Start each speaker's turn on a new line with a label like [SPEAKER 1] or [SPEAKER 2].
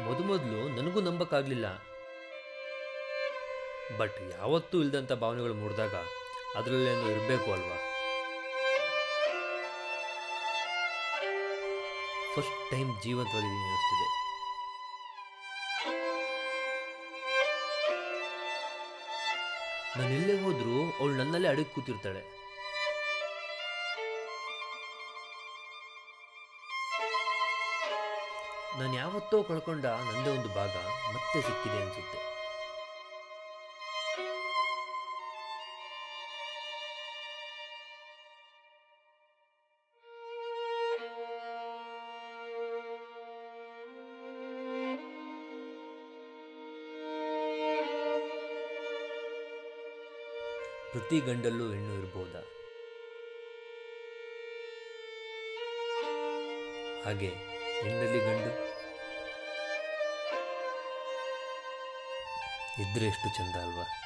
[SPEAKER 1] ಮೊದಮೊದಲು ನನಗೂ ನಂಬಕ್ಕಾಗಲಿಲ್ಲ ಬಟ್ ಯಾವತ್ತೂ ಇಲ್ದಂಥ ಭಾವನೆಗಳು ಮೂಡಿದಾಗ ಅದರಲ್ಲೇನೋ ಇರಬೇಕು ಅಲ್ವಾ ಫಸ್ಟ್ ಟೈಮ್ ಜೀವಂತವಾಗಿದ್ದೀನಿ ಅನಿಸ್ತಿದೆ ನಾನು ಎಲ್ಲೇ ಹೋದರೂ ಅವಳು ನನ್ನಲ್ಲೇ ಅಡಗಿ ಕೂತಿರ್ತಾಳೆ ನಾನು ಯಾವತ್ತೋ ಕಳ್ಕೊಂಡ ನಂದೇ ಒಂದು ಭಾಗ ಮತ್ತೆ ಸಿಕ್ಕಿದೆ ಅನಿಸುತ್ತೆ ಪ್ರತಿ ಗಂಡಲ್ಲೂ ಹೆಣ್ಣು ಇರಬಹುದಾ ಹಾಗೆ ಹೆಣ್ಣಲ್ಲಿ ಗಂಡು ಇದ್ರೆ ಎಷ್ಟು ಚಂದ ಅಲ್ವಾ